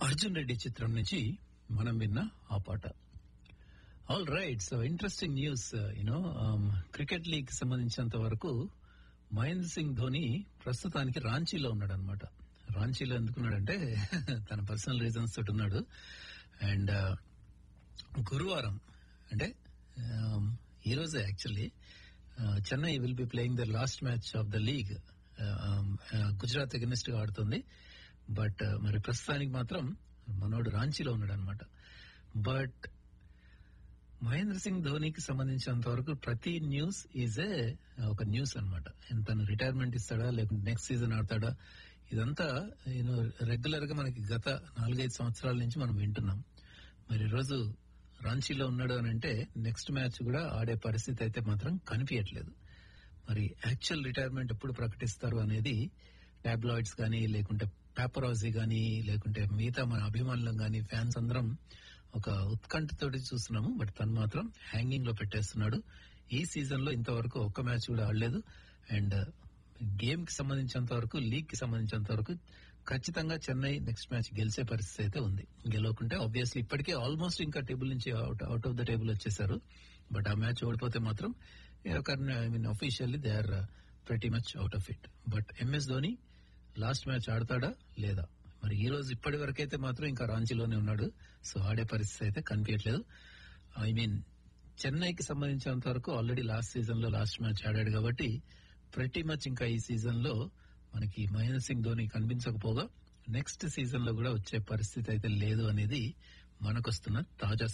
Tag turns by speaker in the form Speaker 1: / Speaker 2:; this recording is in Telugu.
Speaker 1: అర్జున్ రెడ్డి చిత్రం నుంచి మనం విన్న ఆ పాట all right so interesting news you know cricket league సంబంధించినంత వరకు మహేంద్ర సింగ్ ధోని ప్రస్తుతానికి రాంచీలో ఉన్నాడు అనమాట రాంచీలో ఎందుకున్నాడంటే తన పర్సనల్ రీజన్స్ తోటి ఉన్నాడు అండ్ గురువారం అంటే um, ఈ రోజే actually Chennai will be playing the last match of the league Gujarat against గా ఆడుతుంది బట్ మరి ప్రస్తుతానికి మాత్రం మనోడు రాంచీలో ఉన్నాడు అనమాట బట్ మహేంద్ర సింగ్ ధోనికి సంబంధించినంత వరకు ప్రతి న్యూస్ ఈజ్ ఏ ఒక న్యూస్ అనమాట తను రిటైర్మెంట్ ఇస్తాడా లేకుంటే నెక్స్ట్ సీజన్ ఆడతాడా ఇదంతా యూనో రెగ్యులర్ గా మనకి గత నాలుగైదు సంవత్సరాల నుంచి మనం వింటున్నాం మరి ఈరోజు రాంచీలో ఉన్నాడు అని అంటే నెక్స్ట్ మ్యాచ్ కూడా ఆడే పరిస్థితి అయితే మాత్రం కనిపించట్లేదు మరి యాక్చువల్ రిటైర్మెంట్ ఎప్పుడు ప్రకటిస్తారు అనేది టాబ్లాయిడ్స్ కానీ లేకుంటే పేపరాజీ కానీ లేకుంటే మిగతా మన అభిమానులం కానీ ఫ్యాన్స్ అందరం ఒక ఉత్కంఠతోటి చూస్తున్నాము బట్ తను మాత్రం హ్యాంగింగ్ లో పెట్టేస్తున్నాడు ఈ సీజన్ లో ఇంతవరకు ఒక్క మ్యాచ్ కూడా ఆడలేదు అండ్ గేమ్ కి సంబంధించినంత వరకు లీగ్ కి సంబంధించినంత వరకు ఖచ్చితంగా చెన్నై నెక్స్ట్ మ్యాచ్ గెలిచే పరిస్థితి అయితే ఉంది గెలవకుంటే ఆబ్వియస్లీ ఇప్పటికే ఆల్మోస్ట్ ఇంకా టేబుల్ నుంచి out out of the table వచ్చేసారు బట్ ఆ మ్యాచ్ ఓడిపోతే మాత్రం I mean officially they are pretty much out of it but MS Dhoni last match ఆడతాడా లేదా మరి ఈ రోజు ఇప్పటి వరకైతే మాత్రం ఇంకా రాంచీలోనే ఉన్నాడు సో ఆడే పరిస్థితి అయితే కనిపించట్లేదు ఐ మీన్ చెన్నైకి సంబంధించినంత వరకు ఆల్రెడీ లాస్ట్ సీజన్ లో లాస్ట్ మ్యాచ్ ఆడాడు కాబట్టి ప్రతి మచ్ ఇంకా ఈ సీజన్ లో మనకి మహేంద్ర సింగ్ ధోని కనిపించకపోగా నెక్స్ట్ సీజన్ లో కూడా వచ్చే పరిస్థితి అయితే లేదు అనేది మనకొస్తున్న తాజా